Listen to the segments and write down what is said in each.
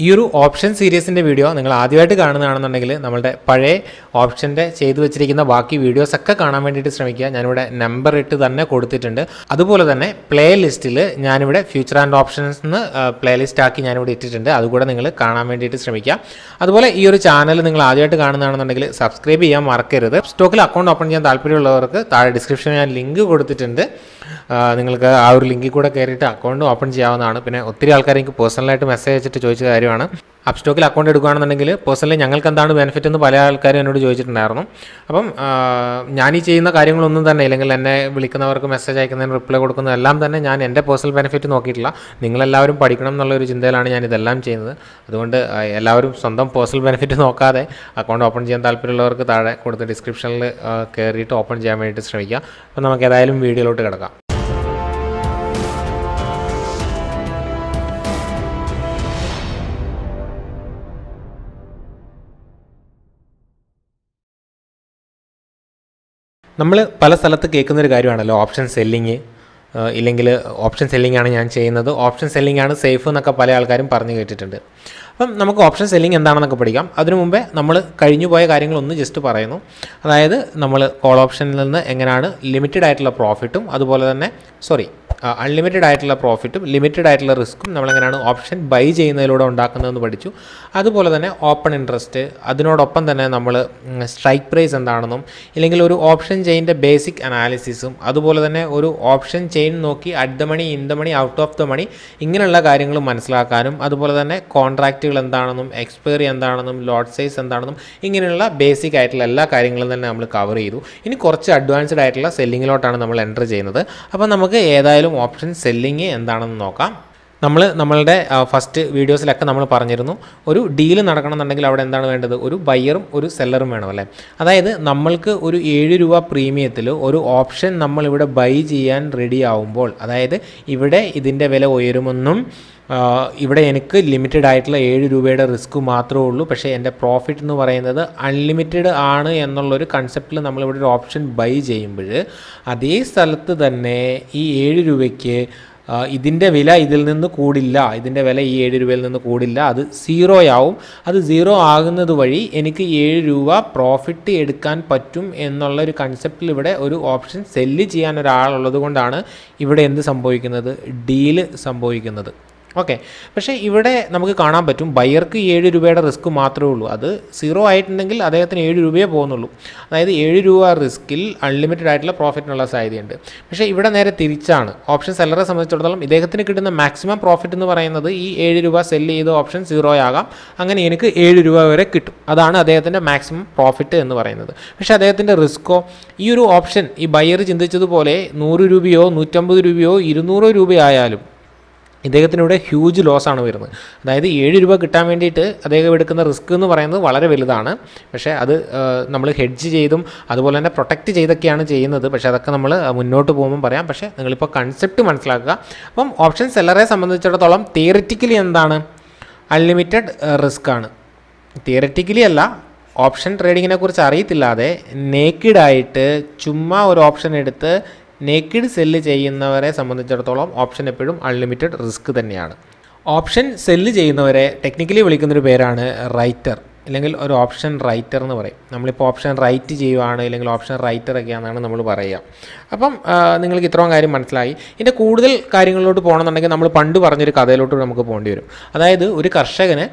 ഈ ഒരു option സീരീസിൻ്റെ video നിങ്ങൾ ആദ്യമായിട്ട് കാണുന്നതാണെന്നുണ്ടെങ്കിൽ നമ്മളുടെ പഴയ ഓപ്ഷൻ്റെ ചെയ്തു വെച്ചിരിക്കുന്ന ബാക്കി വീഡിയോസ് ഒക്കെ കാണാൻ വേണ്ടിയിട്ട് ശ്രമിക്കുക ഞാനിവിടെ നമ്പർ ഇട്ട് തന്നെ കൊടുത്തിട്ടുണ്ട് അതുപോലെ തന്നെ പ്ലേ ലിസ്റ്റിൽ ഞാനിവിടെ ഫ്യൂച്ചർ ആൻഡ് ഓപ്ഷൻസ് എന്ന് പ്ലേ ലിസ്റ്റ് ആക്കി ഞാനിവിടെ ഇട്ടിട്ടുണ്ട് അതുകൂടെ നിങ്ങൾ കാണാൻ വേണ്ടിയിട്ട് ശ്രമിക്കുക അതുപോലെ ഈ ഒരു ചാനൽ നിങ്ങൾ ആദ്യമായിട്ട് കാണുന്നതാണെന്നുണ്ടെങ്കിൽ സബ്സ്ക്രൈബ് ചെയ്യാൻ മറക്കരുത് സ്റ്റോക്കിൽ അക്കൗണ്ട് ഓപ്പൺ ചെയ്യാൻ താല്പര്യമുള്ളവർക്ക് താഴെ ഡിസ്ക്രിപ്ഷനിൽ ഞാൻ ലിങ്ക് കൊടുത്തിട്ടുണ്ട് ആ, നിങ്ങൾക്ക് ആ ഒരു ലിങ്കിൽ കൂടെ കയറിയിട്ട് അക്കൗണ്ട് ഓപ്പൺ ചെയ്യാവുന്നതാണ് പിന്നെ ഒത്തിരി ആൾക്കാർ എനിക്ക് പേഴ്സണലായിട്ട് മെസ്സേജ് അയച്ചിട്ട് ചോദിച്ച കാര്യമാണ് അപ്സ്റ്റോക്കിൽ അക്കൗണ്ട് എടുക്കുകയാണെന്നുണ്ടെങ്കിൽ പേഴ്സണലി ഞങ്ങൾക്ക് എന്താണ് ബെനിഫിറ്റ് എന്ന് പല ആൾക്കാരും എന്നോട് ചോദിച്ചിട്ടുണ്ടായിരുന്നു അപ്പം ആ, ഞാൻ ഈ ചെയ്യുന്ന കാര്യങ്ങളൊന്നും തന്നെ ഇല്ലെങ്കിൽ എന്നെ വിളിക്കുന്നവർക്ക് മെസ്സേജ് അയക്കുന്നതിന് റിപ്ലൈ കൊടുക്കുന്നതെല്ലാം തന്നെ ഞാൻ എൻ്റെ പേഴ്സണൽ ബെനിഫിറ്റ് നോക്കിയിട്ടില്ല നിങ്ങളെല്ലാവരും പഠിക്കണം എന്നുള്ള ഒരു ചിന്തയിലാണ് ഞാൻ ഇതെല്ലാം ചെയ്യുന്നത് അതുകൊണ്ട് ആ, എല്ലാവരും സ്വന്തം പേഴ്സണൽ ബെനിഫിറ്റ് നോക്കാതെ അക്കൗണ്ട് ഓപ്പൺ ചെയ്യാൻ താല്പര്യമുള്ളവർക്ക് താഴെ കൊടുത്ത ഡിസ്ക്രിപ്ഷനിൽ കയറിയിട്ട് ഓപ്പൺ ചെയ്യാൻ വേണ്ടിയിട്ട് ശ്രമിക്കുക അപ്പോൾ നമുക്ക് ഏതായാലും വീഡിയോയിലോട്ട് കിടക്കാം നമ്മൾ പല സ്ഥലത്ത് കേൾക്കുന്ന ഒരു കാര്യമാണല്ലോ ഓപ്ഷൻ സെല്ലിങ് ഇല്ലെങ്കിൽ ഓപ്ഷൻ സെല്ലിംഗ് ആണ് ഞാൻ ചെയ്യുന്നത് ഓപ്ഷൻ സെല്ലിംഗ് ആണ് സേഫ് എന്നൊക്കെ പല ആൾക്കാരും പറഞ്ഞു കേട്ടിട്ടുണ്ട് അപ്പം നമുക്ക് ഓപ്ഷൻ സെല്ലിംഗ് എന്താണെന്നൊക്കെ പഠിക്കാം അതിനു മുമ്പേ നമ്മൾ കഴിഞ്ഞു പോയ കാര്യങ്ങളൊന്ന് ജസ്റ്റ് പറയുന്നു അതായത് നമ്മൾ കോൾ ഓപ്ഷനിൽ നിന്ന് എങ്ങനെയാണ് ലിമിറ്റഡ് ആയിട്ടുള്ള പ്രോഫിറ്റും അതുപോലെ തന്നെ സോറി അൺലിമിറ്റഡ് ആയിട്ടുള്ള പ്രോഫിറ്റും ലിമിറ്റഡ് ആയിട്ടുള്ള റിസ്ക്കും നമ്മളെങ്ങനെയാണ് ഓപ്ഷൻ ബൈ ചെയ്യുന്നതിലൂടെ ഉണ്ടാക്കുന്നതെന്ന് പഠിച്ചു അതുപോലെ തന്നെ ഓപ്പൺ ഇൻട്രസ്റ്റ് അതിനോടൊപ്പം തന്നെ നമ്മൾ സ്ട്രൈക്ക് പ്രൈസ് എന്താണെന്നും ഇല്ലെങ്കിൽ ഒരു ഓപ്ഷൻ ചെയിൻ്റെ ബേസിക് അനാലിസിസും അതുപോലെ തന്നെ ഒരു ഓപ്ഷൻ ചെയിൻ നോക്കി at the money in the money out of the money ഇങ്ങനെയുള്ള കാര്യങ്ങൾ മനസ്സിലാക്കാനും അതുപോലെ തന്നെ കോൺട്രാക്റ്റുകൾ എന്താണെന്നും എക്സ്പയറി എന്താണെന്നും ലോട്ട് സൈസ് എന്താണെന്നും ഇങ്ങനെയുള്ള ബേസിക് ആയിട്ടുള്ള എല്ലാ കാര്യങ്ങളും തന്നെ നമ്മൾ കവർ ചെയ്തു ഇനി കുറച്ച് അഡ്വാൻസ്ഡ് ആയിട്ടുള്ള സെല്ലിങ്ങിലോട്ടാണ് നമ്മൾ എൻ്റർ ചെയ്യുന്നത് അപ്പോൾ നമുക്ക് ഏതായാലും ഓപ്ഷൻ സെല്ലിങ് എന്താണെന്ന് നോക്കാം നമ്മൾ നമ്മളുടെ ഫസ്റ്റ് വീഡിയോസിലൊക്കെ നമ്മൾ പറഞ്ഞിരുന്നു ഒരു ഡീല് നടക്കണമെന്നുണ്ടെങ്കിൽ അവിടെ എന്താണ് വേണ്ടത് ഒരു ബയ്യറും ഒരു സെല്ലറും വേണം അല്ലേ അതായത് നമ്മൾക്ക് ഒരു ഏഴ് രൂപ പ്രീമിയത്തിൽ ഒരു ഓപ്ഷൻ നമ്മളിവിടെ ബൈ ചെയ്യാൻ റെഡി ആവുമ്പോൾ അതായത് ഇവിടെ ഇതിൻ്റെ വില ഉയരുമെന്നും ആ, ഇവിടെ എനിക്ക് ലിമിറ്റഡ് ആയിട്ടുള്ള ഏഴ് രൂപയുടെ റിസ്ക് മാത്രമേ ഉള്ളൂ പക്ഷേ എൻ്റെ പ്രോഫിറ്റ് എന്ന് പറയുന്നത് അൺലിമിറ്റഡ് ആണ് എന്നുള്ളൊരു കൺസെപ്റ്റിൽ നമ്മളിവിടെ ഒരു ഓപ്ഷൻ ബൈ ചെയ്യുമ്പോൾ അതേ സ്ഥലത്ത് തന്നെ ഈ ഏഴ് രൂപയ്ക്ക് ആ, ഇതിൻ്റെ വില ഇതിൽ നിന്ന് കൂടില്ല ഇതിൻ്റെ വില ഈ ഏഴ് രൂപയിൽ നിന്ന് കൂടില്ല അത് സീറോ ആവും അത് സീറോ ആകുന്നത് വഴി എനിക്ക് ഏഴ് രൂപ പ്രോഫിറ്റ് എടുക്കാൻ പറ്റും എന്നുള്ള ഒരു കൺസെപ്റ്റിൽ ഇവിടെ ഒരു ഓപ്ഷൻ സെല്ല് ചെയ്യാൻ ഒരാളുള്ളത് കൊണ്ടാണ് ഇവിടെ എന്ത് സംഭവിക്കുന്നത് ഡീല് സംഭവിക്കുന്നത് ഓക്കെ പക്ഷേ ഇവിടെ നമുക്ക് കാണാൻ പറ്റും ബയർക്ക് ഏഴ് രൂപയുടെ റിസ്ക് മാത്രമേ ഉള്ളൂ അത് സീറോ ആയിട്ടുണ്ടെങ്കിൽ അദ്ദേഹത്തിന് ഏഴ് രൂപയേ പോകുന്നുള്ളൂ അതായത് ഏഴ് രൂപ റിസ്കിൽ അൺലിമിറ്റഡ് ആയിട്ടുള്ള പ്രോഫിറ്റിനുള്ള സാധ്യതയുണ്ട് പക്ഷേ ഇവിടെ നേരെ തിരിച്ചാണ് ഓപ്ഷൻ സെല്ലറെ സംബന്ധിച്ചിടത്തോളം ഇദ്ദേഹത്തിന് കിട്ടുന്ന മാക്സിമം പ്രോഫിറ്റ് എന്ന് പറയുന്നത് ഈ ഏഴ് രൂപ സെല്ല് ചെയ്ത ഓപ്ഷൻ സീറോ ആകാം അങ്ങനെ എനിക്ക് ഏഴ് രൂപ വരെ കിട്ടും അതാണ് അദ്ദേഹത്തിൻ്റെ മാക്സിമം പ്രോഫിറ്റ് എന്ന് പറയുന്നത് പക്ഷേ അദ്ദേഹത്തിൻ്റെ റിസ്ക്കോ ഈ ഒരു ഓപ്ഷൻ ഈ ബയർ ചിന്തിച്ചതുപോലെ നൂറ് രൂപയോ നൂറ്റമ്പത് രൂപയോ ഇരുന്നൂറോ രൂപയായാലും ഇദ്ദേഹത്തിന് ഇവിടെ ഹ്യൂജ് ലോസ് ആണ് വരുന്നത് അതായത് ഏഴ് രൂപ കിട്ടാൻ വേണ്ടിയിട്ട് അദ്ദേഹം എടുക്കുന്ന റിസ്ക് എന്ന് പറയുന്നത് വളരെ വലുതാണ് പക്ഷേ അത് നമ്മൾ ഹെഡ്ജ് ചെയ്തും അതുപോലെ തന്നെ പ്രൊട്ടക്റ്റ് ചെയ്തൊക്കെയാണ് ചെയ്യുന്നത് പക്ഷേ അതൊക്കെ നമ്മൾ മുന്നോട്ട് പോകുമ്പോൾ പറയാം പക്ഷേ നിങ്ങളിപ്പോൾ കൺസെപ്റ്റ് മനസ്സിലാക്കുക അപ്പം ഓപ്ഷൻ സെല്ലറെ സംബന്ധിച്ചിടത്തോളം തിയറിറ്റിക്കലി എന്താണ് അൺലിമിറ്റഡ് റിസ്ക് ആണ് തിയററ്റിക്കലി അല്ല ഓപ്ഷൻ ട്രേഡിങ്ങിനെ കുറിച്ച് അറിയത്തില്ലാതെ നേക്കിഡായിട്ട് ചുമ്മാ ഒരു ഓപ്ഷൻ എടുത്ത് നേക്കിഡ് സെല്ല് ചെയ്യുന്നവരെ സംബന്ധിച്ചിടത്തോളം ഓപ്ഷൻ എപ്പോഴും അൺലിമിറ്റഡ് റിസ്ക് തന്നെയാണ് ഓപ്ഷൻ സെല്ല് ചെയ്യുന്നവരെ ടെക്നിക്കലി വിളിക്കുന്നൊരു പേരാണ് റൈറ്റർ അല്ലെങ്കിൽ ഒരു ഓപ്ഷൻ റൈറ്റർ എന്ന് പറയും നമ്മളിപ്പോൾ ഓപ്ഷൻ റൈറ്റ് ചെയ്യുവാണ് അല്ലെങ്കിൽ ഓപ്ഷൻ റൈറ്റർ ഒക്കെയാണെന്നാണ് നമ്മൾ പറയുക അപ്പം ആ, നിങ്ങൾക്ക് ഇത്രയും കാര്യം മനസ്സിലായി ഇതിൻ്റെ കൂടുതൽ കാര്യങ്ങളിലോട്ട് പോകണമെന്നുണ്ടെങ്കിൽ നമ്മൾ പണ്ട് പറഞ്ഞൊരു കഥയിലോട്ട് നമുക്ക് പോകേണ്ടി വരും അതായത് ഒരു കർഷകന്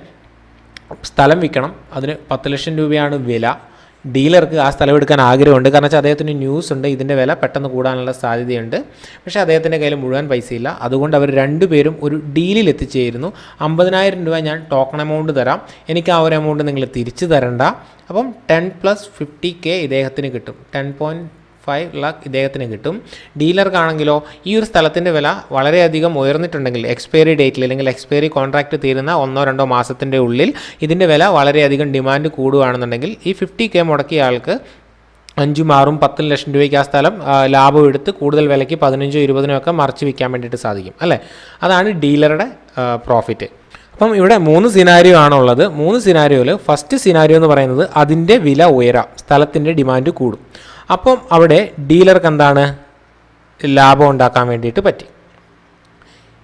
സ്ഥലം വിൽക്കണം അതിന് പത്ത് ലക്ഷം രൂപയാണ് വില ഡീലർക്ക് ആ സ്ഥലം എടുക്കാൻ ആഗ്രഹമുണ്ട് കാരണം വെച്ചാൽ അദ്ദേഹത്തിന് ന്യൂസ് ഉണ്ട് ഇതിൻ്റെ വില പെട്ടെന്ന് കൂടാനുള്ള സാധ്യതയുണ്ട് പക്ഷേ അദ്ദേഹത്തിൻ്റെ കയ്യിൽ മുഴുവൻ പൈസയില്ല അതുകൊണ്ട് അവർ രണ്ടുപേരും ഒരു ഡീലിൽ എത്തിച്ചേരുന്നു അമ്പതിനായിരം രൂപ ഞാൻ ടോക്കൺ എമൗണ്ട് തരാം എനിക്ക് ആ ഒരു എമൗണ്ട് നിങ്ങൾ തിരിച്ചു തരണ്ട അപ്പം ടെൻ പ്ലസ് ഫിഫ്റ്റി കെ ഇദ്ദേഹത്തിന് കിട്ടും ടെൻ പോയിൻറ്റ് ഫൈവ് ലാക്ക് ഇദ്ദേഹത്തിന് കിട്ടും ഡീലർക്കാണെങ്കിലോ ഈ ഒരു സ്ഥലത്തിൻ്റെ വില വളരെയധികം ഉയർന്നിട്ടുണ്ടെങ്കിൽ എക്സ്പയറി ഡേറ്റിൽ അല്ലെങ്കിൽ എക്സ്പയറി കോൺട്രാക്റ്റ് തീരുന്ന ഒന്നോ രണ്ടോ മാസത്തിൻ്റെ ഉള്ളിൽ ഇതിൻ്റെ വില വളരെയധികം ഡിമാൻഡ് കൂടുകയാണെന്നുണ്ടെങ്കിൽ ഈ ഫിഫ്റ്റി കെ മുടക്കിയ ആൾക്ക് അഞ്ചും ആറും പത്തും ലക്ഷം രൂപയ്ക്ക് ആ സ്ഥലം ആ, ലാഭം എടുത്ത് കൂടുതൽ വിലയ്ക്ക് പതിനഞ്ചോ ഇരുപതിനോ ഒക്കെ മറിച്ച് വിൽക്കാൻ വേണ്ടിയിട്ട് സാധിക്കും അല്ലേ അതാണ് ഡീലറുടെ പ്രോഫിറ്റ് അപ്പം ഇവിടെ മൂന്ന് സിനാരിയോ ആണുള്ളത് മൂന്ന് സിനാരിയോയിൽ ഫസ്റ്റ് സിനാരിയോ എന്ന് പറയുന്നത് അതിൻ്റെ വില ഉയരാം സ്ഥലത്തിൻ്റെ ഡിമാൻഡ് കൂടും അപ്പം അവിടെ ഡീലർക്ക് എന്താണ് ലാഭം ഉണ്ടാക്കാൻ വേണ്ടിയിട്ട് പറ്റി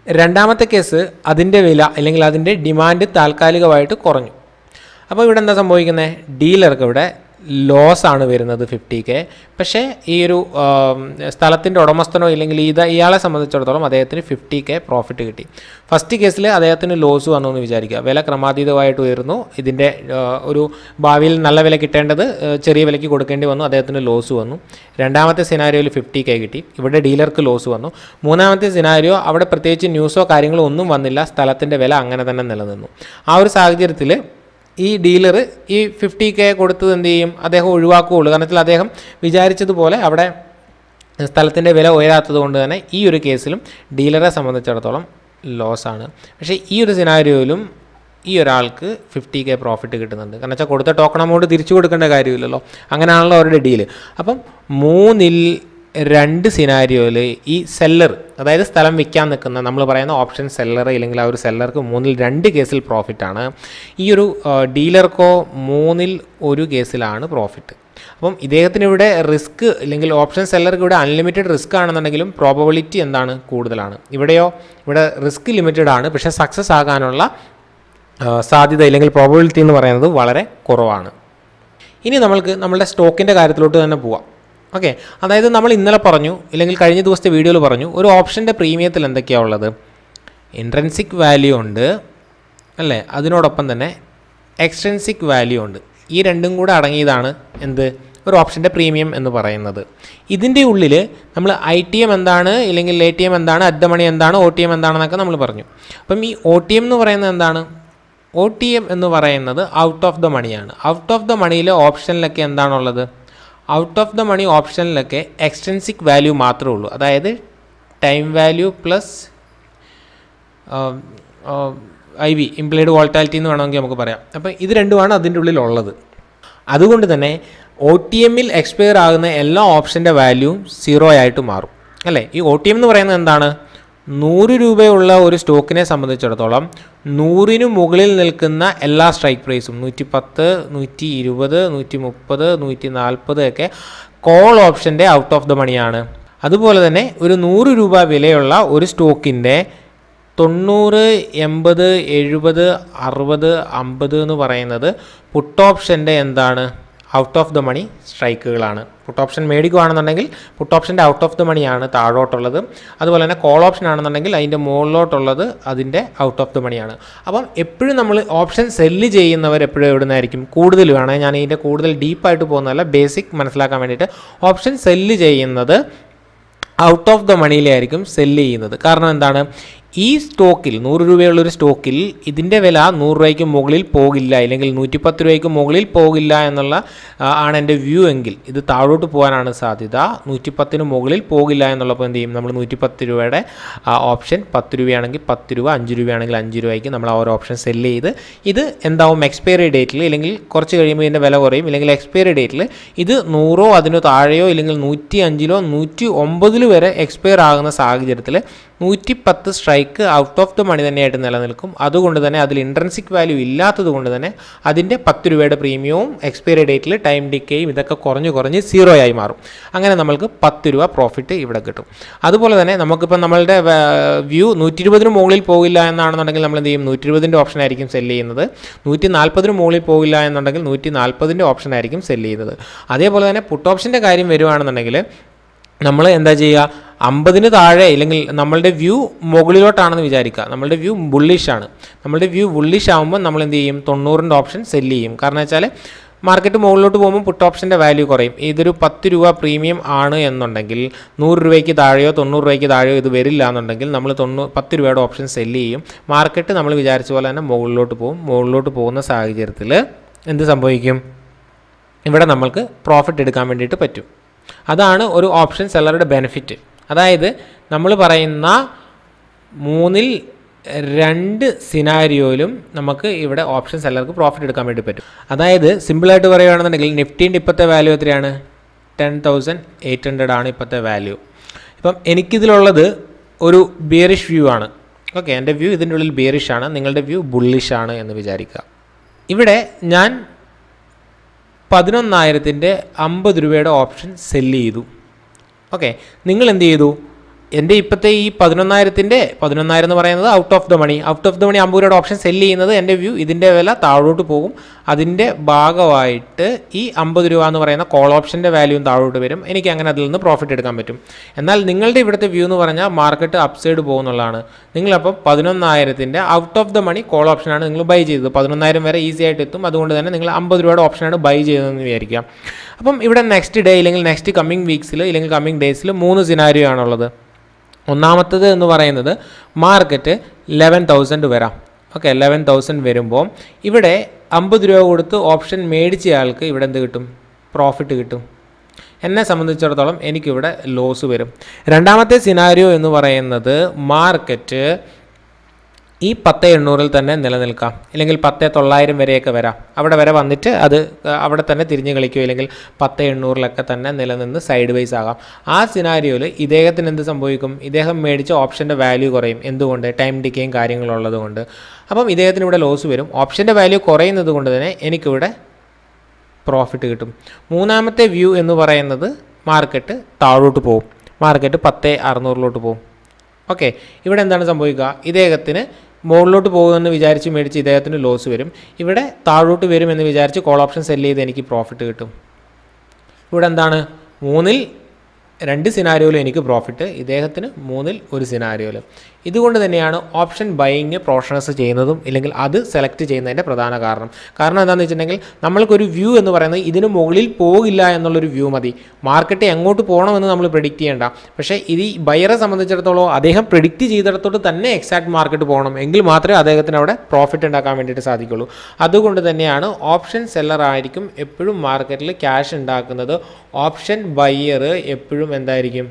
രണ്ടാമത്തെ കേസ് അതിൻ്റെ വില അല്ലെങ്കിൽ അതിൻ്റെ ഡിമാൻഡ് താൽക്കാലികമായിട്ട് കുറഞ്ഞു അപ്പോൾ ഇവിടെ എന്താ സംഭവിക്കുന്നത് ഡീലർക്ക് ഇവിടെ ലോസ് ആണ് വരുന്നത് ഫിഫ്റ്റി കെ പക്ഷേ ഈ ഒരു സ്ഥലത്തിൻ്റെ ഉടമസ്ഥനോ ഇല്ലെങ്കിൽ ഇത് ഇയാളെ സംബന്ധിച്ചിടത്തോളം അദ്ദേഹത്തിന് ഫിഫ്റ്റി കെ പ്രോഫിറ്റ് കിട്ടി ഫസ്റ്റ് കേസിൽ അദ്ദേഹത്തിന് ലോസ് വന്നു എന്ന് വിചാരിക്കുക വില ക്രമാതീതമായിട്ട് ഉയർന്നു ഇതിൻ്റെ ആ, ഒരു ഭാവിയിൽ നല്ല വില കിട്ടേണ്ടത് ആ, ചെറിയ വിലയ്ക്ക് കൊടുക്കേണ്ടി വന്നു അദ്ദേഹത്തിന് ലോസ് വന്നു രണ്ടാമത്തെ സിനാരിയോയിൽ ഫിഫ്റ്റി കെ കിട്ടി ഇവിടെ ഡീലർക്ക് ലോസ് വന്നു മൂന്നാമത്തെ സിനാരിയോ അവിടെ പ്രത്യേകിച്ച് ന്യൂസോ കാര്യങ്ങളോ ഒന്നും വന്നില്ല സ്ഥലത്തിൻ്റെ വില അങ്ങനെ തന്നെ നിലനിന്നു ആ ഒരു സാഹചര്യത്തിൽ ഈ ഡീലർ ഈ ഫിഫ്റ്റി കെ കൊടുത്തത് എന്ത് ചെയ്യും അദ്ദേഹം ഒഴിവാക്കുകയുള്ളൂ കാരണം വെച്ചാൽ അദ്ദേഹം വിചാരിച്ചതുപോലെ അവിടെ സ്ഥലത്തിൻ്റെ വില ഉയരാത്തത് കൊണ്ട് തന്നെ ഈ ഒരു കേസിലും ഡീലറെ സംബന്ധിച്ചിടത്തോളം ലോസാണ് പക്ഷേ ഈ ഒരു സിനാരിയോയിലും ഈ ഒരാൾക്ക് ഫിഫ്റ്റി കെ പ്രോഫിറ്റ് കിട്ടുന്നുണ്ട് കാരണം വെച്ചാൽ കൊടുത്ത ടോക്കൺ എമൗണ്ട് തിരിച്ചു കൊടുക്കേണ്ട കാര്യമില്ലല്ലോ അങ്ങനെയാണല്ലോ അവരുടെ ഡീല് അപ്പം മൂന്നിൽ രണ്ട് സിനാരിയോയിൽ ഈ സെല്ലർ അതായത് സ്ഥലം വിൽക്കാൻ നിൽക്കുന്ന നമ്മൾ പറയുന്ന ഓപ്ഷൻ സെല്ലർ ഇല്ലെങ്കിൽ ആ ഒരു സെല്ലർക്ക് മൂന്നിൽ രണ്ട് കേസിൽ പ്രോഫിറ്റാണ് ഈ ഒരു ഡീലർക്കോ മൂന്നിൽ ഒരു കേസിലാണ് പ്രോഫിറ്റ് അപ്പം ഇദ്ദേഹത്തിന് ഇവിടെ റിസ്ക് അല്ലെങ്കിൽ ഓപ്ഷൻ സെല്ലർക്ക് ഇവിടെ അൺലിമിറ്റഡ് റിസ്ക് ആണെന്നുണ്ടെങ്കിലും പ്രോബബിലിറ്റി എന്താണ് കൂടുതലാണ് ഇവിടെയോ ഇവിടെ റിസ്ക് ലിമിറ്റഡ് ആണ് പക്ഷേ സക്സസ് ആകാനുള്ള ആ, സാധ്യത ഇല്ലെങ്കിൽ പ്രോബബിലിറ്റി എന്ന് പറയുന്നത് വളരെ കുറവാണ് ഇനി നമ്മൾക്ക് നമ്മളുടെ സ്റ്റോക്കിൻ്റെ കാര്യത്തിലോട്ട് തന്നെ പോവാം ഓക്കെ അതായത് നമ്മൾ ഇന്നലെ പറഞ്ഞു ഇല്ലെങ്കിൽ കഴിഞ്ഞ ദിവസത്തെ വീഡിയോയിൽ പറഞ്ഞു ഒരു ഓപ്ഷൻ്റെ പ്രീമിയത്തിൽ എന്തൊക്കെയാണ് ഉള്ളത് ഇൻട്രൻസിക് വാല്യൂ ഉണ്ട് അല്ലേ അതിനോടൊപ്പം തന്നെ എക്സ്ട്രൻസിക് വാല്യൂ ഉണ്ട് ഈ രണ്ടും കൂടെ അടങ്ങിയതാണ് എന്ത് ഒരു ഓപ്ഷൻ്റെ പ്രീമിയം എന്ന് പറയുന്നത് ഇതിൻ്റെ ഉള്ളിൽ നമ്മൾ ഐ ടി എം എന്താണ് ഇല്ലെങ്കിൽ എ ടി എം എന്താണ് അറ്റ് ദ മണി എന്താണ് ഒ ടി എം എന്താണെന്നൊക്കെ നമ്മൾ പറഞ്ഞു അപ്പം ഈ ഒ ടി എം എന്ന് പറയുന്നത് എന്താണ് ഒ ടി എം എന്ന് പറയുന്നത് ഔട്ട് ഓഫ് ദ മണിയാണ് ഔട്ട് ഓഫ് ദ മണിയിലെ ഓപ്ഷനിലൊക്കെ എന്താണുള്ളത് ഔട്ട് ഓഫ് ദ മണി ഓപ്ഷനിലൊക്കെ എക്സ്റ്റൻസിക് വാല്യൂ മാത്രമേ ഉള്ളൂ അതായത് time value plus I V implied volatility എന്ന് വേണമെങ്കിൽ നമുക്ക് പറയാം അപ്പോൾ ഇത് രണ്ടുമാണ് അതിൻ്റെ ഉള്ളിലുള്ളത് അതുകൊണ്ട് തന്നെ ഒ ടി എമ്മിൽ എക്സ്പയർ ആകുന്ന എല്ലാ ഓപ്ഷൻ്റെ വാല്യൂവും സീറോ ആയിട്ട് മാറും അല്ലേ ഈ ഒ ടി എം എന്ന് പറയുന്നത് എന്താണ് നൂറ് രൂപയുള്ള ഒരു സ്റ്റോക്കിനെ സംബന്ധിച്ചിടത്തോളം നൂറിന് മുകളിൽ നിൽക്കുന്ന എല്ലാ സ്ട്രൈക്ക് പ്രൈസും നൂറ്റി പത്ത് നൂറ്റി ഇരുപത് നൂറ്റി മുപ്പത് നൂറ്റി നാൽപ്പത് ഒക്കെ കോൾ ഓപ്ഷൻ്റെ ഔട്ട് ഓഫ് ദ മണിയാണ് അതുപോലെ തന്നെ ഒരു നൂറ് രൂപ വിലയുള്ള ഒരു സ്റ്റോക്കിൻ്റെ തൊണ്ണൂറ് എൺപത് എഴുപത് അറുപത് അമ്പത് എന്ന് പറയുന്നത് പുട്ട് ഓപ്ഷൻ്റെ എന്താണ് ഔട്ട് ഓഫ് ദ മണി സ്ട്രൈക്കുകളാണ് പുട്ട് ഓപ്ഷൻ മേടിക്കുകയാണെന്നുണ്ടെങ്കിൽ പുട്ട് ഓപ്ഷൻ്റെ ഔട്ട് ഓഫ് ദ മണിയാണ് താഴോട്ടുള്ളത് അതുപോലെ തന്നെ കോൾ ഓപ്ഷൻ ആണെന്നുണ്ടെങ്കിൽ അതിൻ്റെ മുകളിലോട്ടുള്ളത് അതിൻ്റെ ഔട്ട് ഓഫ് ദ മണിയാണ് അപ്പം എപ്പോഴും നമ്മൾ ഓപ്ഷൻ സെല്ല് ചെയ്യുന്നവർ എപ്പോഴും എവിടെ നിന്നായിരിക്കും കൂടുതൽ വേണം ഞാൻ ഇതിൻ്റെ കൂടുതൽ ഡീപ്പായിട്ട് പോകുന്നതല്ല ബേസിക് മനസ്സിലാക്കാൻ വേണ്ടിയിട്ട് ഓപ്ഷൻ സെല്ല് ചെയ്യുന്നത് ഔട്ട് ഓഫ് ദ മണിയിലായിരിക്കും സെല്ല് ചെയ്യുന്നത് കാരണം എന്താണ് ഈ സ്റ്റോക്കിൽ നൂറ് രൂപയുള്ളൊരു സ്റ്റോക്കിൽ ഇതിൻ്റെ വില നൂറ് രൂപയ്ക്ക് മുകളിൽ പോകില്ല അല്ലെങ്കിൽ നൂറ്റിപ്പത്ത് രൂപയ്ക്ക് മുകളിൽ പോകില്ല എന്നുള്ള ആ, ആണ് എൻ്റെ വ്യൂ എങ്കിൽ ഇത് താഴോട്ട് പോകാനാണ് സാധ്യത നൂറ്റിപ്പത്തിന് മുകളിൽ പോകില്ല എന്നുള്ളപ്പോൾ എന്ത് ചെയ്യും നമ്മൾ നൂറ്റിപ്പത്ത് രൂപയുടെ ഓപ്ഷൻ പത്ത് രൂപയാണെങ്കിൽ പത്ത് രൂപ അഞ്ച് രൂപയാണെങ്കിൽ അഞ്ച് രൂപയ്ക്ക് നമ്മൾ ആ ഒരു ഓപ്ഷൻ സെല്ല് ചെയ്ത് ഇത് എന്താവും എക്സ്പയറി ഡേറ്റിൽ ഇല്ലെങ്കിൽ കുറച്ച് കഴിയുമ്പോൾ ഇതിൻ്റെ വില കുറയും ഇല്ലെങ്കിൽ എക്സ്പയറി ഡേറ്റിൽ ഇത് നൂറോ അതിനു താഴെയോ ഇല്ലെങ്കിൽ നൂറ്റി അഞ്ചിലോ നൂറ്റി ഒമ്പതിൽ വരെ എക്സ്പയർ ആകുന്ന സാഹചര്യത്തിൽ നൂറ്റി പത്ത് strike out of the money തന്നെയായിട്ട് നിലനിൽക്കും അതുകൊണ്ട് തന്നെ അതിൽ ഇൻട്രൻസിക് വാല്യൂ ഇല്ലാത്തത് കൊണ്ട് തന്നെ അതിൻ്റെ പത്ത് രൂപയുടെ പ്രീമിയവും എക്സ്പയറി ഡേറ്റിൽ ടൈം ഡിക്കേയും ഇതൊക്കെ കുറഞ്ഞ് കുറഞ്ഞ് സീറോ ആയി മാറും അങ്ങനെ നമ്മൾക്ക് പത്ത് രൂപ പ്രോഫിറ്റ് ഇവിടെ കിട്ടും അതുപോലെ തന്നെ നമുക്കിപ്പോൾ നമ്മളുടെ വ്യൂ നൂറ്റി ഇരുപതിന് മുകളിൽ പോകില്ല എന്നാണെന്നുണ്ടെങ്കിൽ നമ്മൾ എന്ത് ചെയ്യും നൂറ്റി ഇരുപതിൻ്റെ ഓപ്ഷൻ ആയിരിക്കും സെല്ല് ചെയ്യുന്നത് നൂറ്റി നാൽപ്പതിന് മുകളിൽ പോകില്ല എന്നുണ്ടെങ്കിൽ നൂറ്റി നാൽപ്പതിൻ്റെ ഓപ്ഷൻ ആയിരിക്കും സെല്ല് ചെയ്യുന്നത് അതേപോലെ തന്നെ പുട്ട് ഓപ്ഷൻ്റെ കാര്യം വരുവാണെന്നുണ്ടെങ്കിൽ നമ്മൾ എന്താ ചെയ്യുക അമ്പതിന് താഴെ ഇല്ലെങ്കിൽ നമ്മളുടെ വ്യൂ മുകളിലോട്ടാണെന്ന് വിചാരിക്കുക നമ്മളുടെ വ്യൂ ബുള്ളിഷ് ആണ് നമ്മളുടെ വ്യൂ ബുള്ളിഷ് ആകുമ്പോൾ നമ്മൾ എന്ത് ചെയ്യും തൊണ്ണൂറിൻ്റെ ഓപ്ഷൻ സെല്ല് ചെയ്യും കാരണം വെച്ചാൽ മാർക്കറ്റ് മുകളിലോട്ട് പോകുമ്പോൾ പുട്ട് ഓപ്ഷൻ്റെ വാല്യൂ കുറയും ഇതൊരു പത്ത് രൂപ പ്രീമിയം ആണ് എന്നുണ്ടെങ്കിൽ നൂറ് രൂപയ്ക്ക് താഴെയോ തൊണ്ണൂറ് രൂപയ്ക്ക് താഴെയോ ഇത് വരില്ല എന്നുണ്ടെങ്കിൽ നമ്മൾ തൊണ്ണൂ പത്ത് രൂപയുടെ ഓപ്ഷൻ സെല്ല് ചെയ്യും മാർക്കറ്റ് നമ്മൾ വിചാരിച്ച പോലെ തന്നെ മുകളിലോട്ട് പോകും മുകളിലോട്ട് പോകുന്ന സാഹചര്യത്തിൽ എന്ത് സംഭവിക്കും ഇവിടെ നമ്മൾക്ക് പ്രോഫിറ്റ് എടുക്കാൻ വേണ്ടിയിട്ട് പറ്റും അതാണ് ഒരു ഓപ്ഷൻ സെല്ലറുടെ ബെനിഫിറ്റ് അതായത് നമ്മൾ പറയുന്ന മൂന്നിൽ രണ്ട് സിനാരിയോയിലും നമുക്ക് ഇവിടെ ഓപ്ഷൻ സെല്ലർക്ക് പ്രോഫിറ്റ് എടുക്കാൻ വേണ്ടി പറ്റും അതായത് സിമ്പിളായിട്ട് പറയുകയാണെന്നുണ്ടെങ്കിൽ നിഫ്റ്റീൻ്റെ ഇപ്പോഴത്തെ വാല്യൂ എത്രയാണ് ടെൻ തൗസൻഡ് എയ്റ്റ് ഹൺഡ്രഡ് ആണ് ഇപ്പോഴത്തെ വാല്യൂ ഇപ്പം എനിക്കിതിലുള്ളത് ഒരു ബിയറിഷ് വ്യൂ ആണ് ഓക്കെ എൻ്റെ വ്യൂ ഇതിൻ്റെ ഉള്ളിൽ ബിയറിഷ് ആണ് നിങ്ങളുടെ വ്യൂ ബുള്ളിഷ് ആണ് എന്ന് വിചാരിക്കുക ഇവിടെ ഞാൻ പതിനൊന്നായിരത്തിൻ്റെ അമ്പത് രൂപയുടെ ഓപ്ഷൻ സെല്ല് ചെയ്തു ഓക്കെ നിങ്ങൾ എന്ത് ചെയ്തു എൻ്റെ ഇപ്പോഴത്തെ ഈ പതിനൊന്നായിരത്തിൻ്റെ പതിനൊന്നായിരം എന്ന് പറയുന്നത് out of the money out of the money അമ്പത് രൂപയുടെ ഓപ്ഷൻ സെല്ല് ചെയ്യുന്നത് എൻ്റെ വ്യൂ ഇതിൻ്റെ വില താഴോട്ട് പോകും അതിൻ്റെ ഭാഗമായിട്ട് ഈ അമ്പത് രൂപ എന്ന് പറയുന്ന കോൾ ഓപ്ഷൻ്റെ വാല്യൂവും താഴോട്ട് വരും എനിക്ക് അങ്ങനെ അതിൽ നിന്ന് പ്രോഫിറ്റ് എടുക്കാൻ പറ്റും എന്നാൽ നിങ്ങളുടെ ഇവിടുത്തെ വ്യൂ എന്ന് പറഞ്ഞാൽ മാർക്കറ്റ് അപ്സൈഡ് പോകുന്നുള്ളതാണ് നിങ്ങളപ്പോൾ പതിനൊന്നായിരത്തിൻ്റെ out of the money call ഓപ്ഷനാണ് നിങ്ങൾ ബൈ ചെയ്തത് പതിനൊന്നായിരം വരെ ഈസി ആയിട്ട് എത്തും അതുകൊണ്ട് തന്നെ നിങ്ങൾ അമ്പത് രൂപയുടെ ഓപ്ഷനാണ് ബൈ ചെയ്തതെന്ന് വിചാരിക്കാം അപ്പം ഇവിടെ നെക്സ്റ്റ് ഡേ ഇല്ലെങ്കിൽ നെക്സ്റ്റ് കമ്മിങ് വീക്സിൽ ഇല്ലെങ്കിൽ കമ്മിങ് ഡേയ്സിൽ മൂന്ന് സിനാരിയോ ആണുള്ളത് ഒന്നാമത്തത് എന്ന് പറയുന്നത് മാർക്കറ്റ് ലെവൻ തൗസൻഡ് വരാം ഓക്കെ ലെവൻ തൗസൻഡ് വരുമ്പോൾ ഇവിടെ അമ്പത് രൂപ കൊടുത്ത് ഓപ്ഷൻ മേടിച്ച ആൾക്ക് ഇവിടെ എന്ത് കിട്ടും പ്രോഫിറ്റ് കിട്ടും എന്നെ സംബന്ധിച്ചിടത്തോളം എനിക്കിവിടെ ലോസ് വരും രണ്ടാമത്തെ സിനാരിയോ എന്ന് പറയുന്നത് മാർക്കറ്റ് ഈ പത്ത് എണ്ണൂറിൽ തന്നെ നിലനിൽക്കാം അല്ലെങ്കിൽ പത്ത് തൊള്ളായിരം വരെയൊക്കെ വരാം അവിടെ വരെ വന്നിട്ട് അത് അവിടെ തന്നെ തിരിഞ്ഞ് കളിക്കുകയോ അല്ലെങ്കിൽ പത്ത് എണ്ണൂറിലൊക്കെ തന്നെ നിലനിന്ന് സൈഡ് വൈസ് ആകാം ആ സിനാരിയോയിൽ ഇദ്ദേഹത്തിന് എന്ത് സംഭവിക്കും ഇദ്ദേഹം മേടിച്ച ഓപ്ഷൻ്റെ വാല്യൂ കുറയും എന്തുകൊണ്ട് ടൈം ഡിക്കേയും കാര്യങ്ങളുള്ളത് കൊണ്ട് അപ്പം ഇദ്ദേഹത്തിന് ഇവിടെ ലോസ് വരും ഓപ്ഷൻ്റെ വാല്യൂ കുറയുന്നത് കൊണ്ട് തന്നെ എനിക്കിവിടെ പ്രോഫിറ്റ് കിട്ടും മൂന്നാമത്തെ വ്യൂ എന്ന് പറയുന്നത് മാർക്കറ്റ് താഴോട്ട് പോകും മാർക്കറ്റ് പത്ത് അറുന്നൂറിലോട്ട് പോകും ഓക്കെ ഇവിടെ എന്താണ് സംഭവിക്കുക ഇദ്ദേഹത്തിന് മുകളിലോട്ട് പോകുമെന്ന് വിചാരിച്ച് മേടിച്ച് ഇദ്ദേഹത്തിന് ലോസ് വരും ഇവിടെ താഴോട്ട് വരും എന്ന് വിചാരിച്ച് കോൾ ഓപ്ഷൻ സെല്ല് ചെയ്ത് എനിക്ക് പ്രോഫിറ്റ് കിട്ടും ഇവിടെ എന്താണ് മൂന്നിൽ രണ്ട് സിനാരിയോയിൽ എനിക്ക് പ്രോഫിറ്റ് ഇദ്ദേഹത്തിന് മൂന്നിൽ ഒരു സിനാരിയോയിൽ ഇതുകൊണ്ട് തന്നെയാണ് ഓപ്ഷൻ ബൈയിങ് പ്രോഷണേഴ്സ് ചെയ്യുന്നതും ഇല്ലെങ്കിൽ അത് സെലക്ട് ചെയ്യുന്നതിൻ്റെ പ്രധാന കാരണം കാരണം എന്താണെന്ന് വെച്ചിട്ടുണ്ടെങ്കിൽ നമ്മൾക്കൊരു വ്യൂ എന്ന് പറയുന്നത് ഇതിന് മുകളിൽ പോകില്ല എന്നുള്ളൊരു വ്യൂ മതി മാർക്കറ്റ് എങ്ങോട്ട് പോകണമെന്ന് നമ്മൾ പ്രിഡിക്റ്റ് ചെയ്യേണ്ട പക്ഷേ ഇത് ഈ ബയറെ സംബന്ധിച്ചിടത്തോളം അദ്ദേഹം പ്രിഡിക്റ്റ് ചെയ്തിടത്തോട്ട് തന്നെ എക്സാക്ട് മാർക്കറ്റ് പോകണം എങ്കിൽ മാത്രമേ അദ്ദേഹത്തിന് അവിടെ പ്രോഫിറ്റ് ഉണ്ടാക്കാൻ വേണ്ടിയിട്ട് സാധിക്കുള്ളൂ അതുകൊണ്ട് തന്നെയാണ് ഓപ്ഷൻ സെല്ലർ ആയിരിക്കും എപ്പോഴും മാർക്കറ്റിൽ ക്യാഷ് ഉണ്ടാക്കുന്നത് ഓപ്ഷൻ ബയ്യർ എപ്പോഴും എന്തായിരിക്കും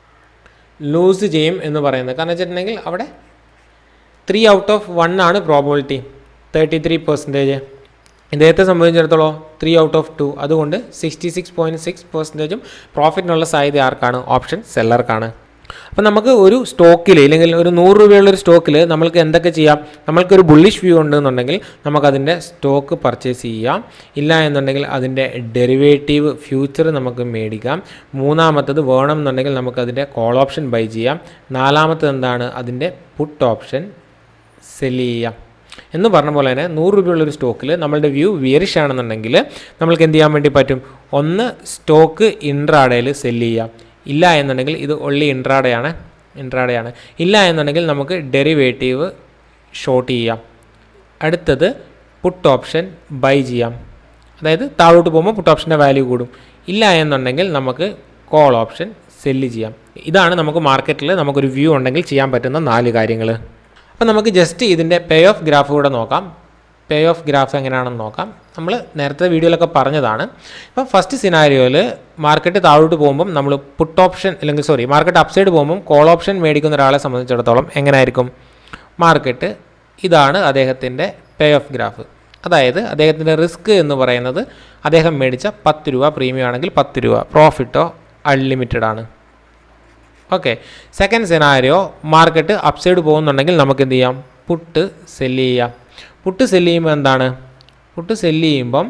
ലൂസ് ചെയ്യും എന്ന് പറയുന്നത് കാരണം വെച്ചിട്ടുണ്ടെങ്കിൽ അവിടെ ത്രീ ഔട്ട് ഓഫ് വൺ ആണ് പ്രോബിലിറ്റി തേർട്ടി ത്രീ പെർസെൻറ്റേജ് ഇദ്ദേഹത്തെ സംബന്ധിച്ചിടത്തോളം ത്രീ ഔട്ട് ഓഫ് ടു അതുകൊണ്ട് സിക്സ്റ്റി സിക്സ് പോയിൻറ്റ് സിക്സ് പെർസെൻറ്റേജും പ്രോഫിറ്റിനുള്ള സാധ്യത ആർക്കാണ് ഓപ്ഷൻ സെല്ലർക്കാണ് അപ്പോൾ നമുക്ക് ഒരു സ്റ്റോക്കിൽ ഇല്ലെങ്കിൽ ഒരു നൂറ് രൂപയുള്ള ഒരു സ്റ്റോക്കിൽ നമ്മൾക്ക് എന്തൊക്കെ ചെയ്യാം നമ്മൾക്കൊരു ബുള്ളിഷ് വ്യൂ ഉണ്ടെന്നുണ്ടെങ്കിൽ നമുക്കതിൻ്റെ സ്റ്റോക്ക് പർച്ചേസ് ചെയ്യാം ഇല്ല എന്നുണ്ടെങ്കിൽ അതിൻ്റെ ഡെറിവേറ്റീവ് ഫ്യൂച്ചർ നമുക്ക് മേടിക്കാം മൂന്നാമത്തത് വേണം എന്നുണ്ടെങ്കിൽ നമുക്കതിൻ്റെ കോൾ ഓപ്ഷൻ ബൈ ചെയ്യാം നാലാമത്തത് എന്താണ് അതിൻ്റെ പുട്ട് ഓപ്ഷൻ സെല് ചെയ്യാം എന്ന് പറഞ്ഞ പോലെ തന്നെ നൂറ് രൂപയുള്ളൊരു സ്റ്റോക്കിൽ നമ്മളുടെ വ്യൂ വിയറിഷ് ആണെന്നുണ്ടെങ്കിൽ നമ്മൾക്ക് എന്ത് ചെയ്യാൻ വേണ്ടി പറ്റും ഒന്ന് സ്റ്റോക്ക് ഇൻട്രാഡേയിൽ സെല്ല് ചെയ്യാം ഇല്ല എന്നുണ്ടെങ്കിൽ ഇത് ഒള്ളി ഇൻട്രാഡയാണ് ഇൻട്രാഡയാണ് ഇല്ല എന്നുണ്ടെങ്കിൽ നമുക്ക് ഡെറിവേറ്റീവ് ഷോർട്ട് ചെയ്യാം അടുത്തത് പുട്ട് ഓപ്ഷൻ ബൈ ചെയ്യാം അതായത് താഴോട്ട് പോകുമ്പോൾ പുട്ട് ഓപ്ഷൻ്റെ വാല്യൂ കൂടും ഇല്ല എന്നുണ്ടെങ്കിൽ നമുക്ക് കോൾ ഓപ്ഷൻ സെല്ല് ചെയ്യാം ഇതാണ് നമുക്ക് മാർക്കറ്റിൽ നമുക്കൊരു വ്യൂ ഉണ്ടെങ്കിൽ ചെയ്യാൻ പറ്റുന്ന നാല് കാര്യങ്ങൾ അപ്പോൾ നമുക്ക് ജസ്റ്റ് ഇതിൻ്റെ പേ ഓഫ് ഗ്രാഫ് കൂടെ നോക്കാം പേ ഓഫ് ഗ്രാഫ് എങ്ങനെയാണെന്ന് നോക്കാം നമ്മൾ നേരത്തെ വീഡിയോയിലൊക്കെ പറഞ്ഞതാണ് ഇപ്പം ഫസ്റ്റ് സിനാരിയോയിൽ മാർക്കറ്റ് താഴോട്ട് പോകുമ്പം നമ്മൾ പുട്ട് ഓപ്ഷൻ അല്ലെങ്കിൽ സോറി മാർക്കറ്റ് അപ്സൈഡ് പോകുമ്പം കോൾ ഓപ്ഷൻ മേടിക്കുന്ന ഒരാളെ സംബന്ധിച്ചിടത്തോളം എങ്ങനെയായിരിക്കും മാർക്കറ്റ് ഇതാണ് അദ്ദേഹത്തിൻ്റെ പേ ഓഫ് ഗ്രാഫ് അതായത് അദ്ദേഹത്തിൻ്റെ റിസ്ക് എന്ന് പറയുന്നത് അദ്ദേഹം മേടിച്ച പത്ത് രൂപ പ്രീമിയം ആണെങ്കിൽ പത്ത് രൂപ പ്രോഫിറ്റോ അൺലിമിറ്റഡ് ആണ് okay second scenario market upside പോകുന്നുണ്ടെങ്കിൽ നമുക്ക് എന്ത് ചെയ്യാം പുട്ട് സെല്ല് ചെയ്യാം പുട്ട് സെല്ല് ചെയ്യുമ്പോൾ എന്താണ് പുട്ട് സെല്ല് ചെയ്യുമ്പം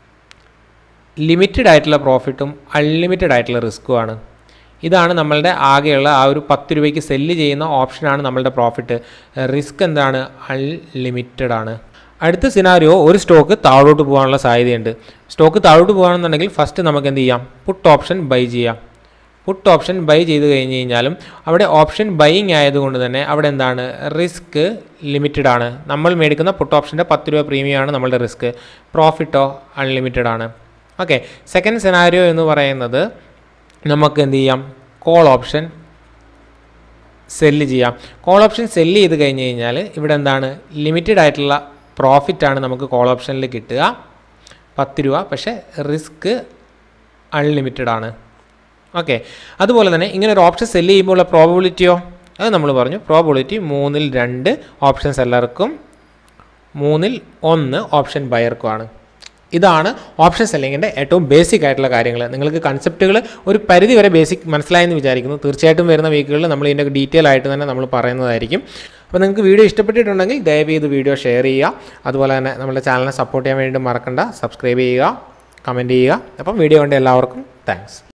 ലിമിറ്റഡ് ആയിട്ടുള്ള പ്രോഫിറ്റും അൺലിമിറ്റഡ് ആയിട്ടുള്ള റിസ്ക്കുമാണ് ഇതാണ് നമ്മളുടെ ആകെയുള്ള ആ ഒരു പത്ത് രൂപയ്ക്ക് സെല്ല് ചെയ്യുന്ന ഓപ്ഷനാണ് നമ്മളുടെ പ്രോഫിറ്റ് റിസ്ക് എന്താണ് അൺലിമിറ്റഡ് ആണ് അടുത്ത സിനാരിയോ ഒരു സ്റ്റോക്ക് താഴോട്ട് പോകാനുള്ള സാധ്യതയുണ്ട് സ്റ്റോക്ക് താഴോട്ട് പോകുകയാണെന്നുണ്ടെങ്കിൽ ഫസ്റ്റ് നമുക്ക് എന്ത് ചെയ്യാം പുട്ട് ഓപ്ഷൻ ബൈ ചെയ്യാം പുട്ട് ഓപ്ഷൻ ബൈ ചെയ്ത് കഴിഞ്ഞ് കഴിഞ്ഞാലും അവിടെ ഓപ്ഷൻ ബൈയിങ് ആയതുകൊണ്ട് തന്നെ അവിടെ എന്താണ് റിസ്ക് ലിമിറ്റഡ് ആണ് നമ്മൾ മേടിക്കുന്ന പുട്ട് ഓപ്ഷൻ്റെ പത്ത് രൂപ പ്രീമിയം ആണ് നമ്മളുടെ റിസ്ക് പ്രോഫിറ്റോ അൺലിമിറ്റഡ് ആണ് ഓക്കെ സെക്കൻഡ് സെനാരിയോ എന്ന് പറയുന്നത് നമുക്ക് എന്ത് ചെയ്യാം കോൾ ഓപ്ഷൻ സെല്ല് ചെയ്യാം കോൾ ഓപ്ഷൻ സെല്ല് ചെയ്ത് കഴിഞ്ഞ് കഴിഞ്ഞാൽ ഇവിടെ എന്താണ് ലിമിറ്റഡ് ആയിട്ടുള്ള പ്രോഫിറ്റാണ് നമുക്ക് കോൾ ഓപ്ഷനിൽ കിട്ടുക പത്ത് രൂപ പക്ഷേ റിസ്ക് അൺലിമിറ്റഡ് ആണ് ഓക്കെ അതുപോലെ തന്നെ ഇങ്ങനെ ഒരു ഓപ്ഷൻ സെല്ല് ചെയ്യുമ്പോൾ ഉള്ള പ്രോബിലിറ്റിയോ അത് നമ്മൾ പറഞ്ഞു പ്രോബിലിറ്റി മൂന്നിൽ രണ്ട് ഓപ്ഷൻ സെല്ലർക്കും മൂന്നിൽ ഒന്ന് ഓപ്ഷൻ ബയർക്കുമാണ് ഇതാണ് ഓപ്ഷൻ സെല്ലിങ്ങിൻ്റെ ഏറ്റവും ബേസിക് ആയിട്ടുള്ള കാര്യങ്ങൾ നിങ്ങൾക്ക് കൺസെപ്റ്റുകൾ ഒരു പരിധി വരെ ബേസിക് മനസ്സിലായെന്ന് വിചാരിക്കുന്നു തീർച്ചയായിട്ടും വരുന്ന വീക്കുകളിൽ നമ്മൾ ഇതിൻ്റെ ഡീറ്റെയിൽ ആയിട്ട് തന്നെ നമ്മൾ പറയുന്നതായിരിക്കും അപ്പോൾ നിങ്ങൾക്ക് വീഡിയോ ഇഷ്ടപ്പെട്ടിട്ടുണ്ടെങ്കിൽ ദയവ് ചെയ്ത് വീഡിയോ ഷെയർ ചെയ്യുക അതുപോലെ തന്നെ നമ്മുടെ ചാനലിനെ സപ്പോർട്ട് ചെയ്യാൻ വേണ്ടി മറക്കണ്ട സബ്സ്ക്രൈബ് ചെയ്യുക കമൻറ്റ് ചെയ്യുക അപ്പം വീഡിയോ കണ്ട എല്ലാവർക്കും താങ്ക്സ്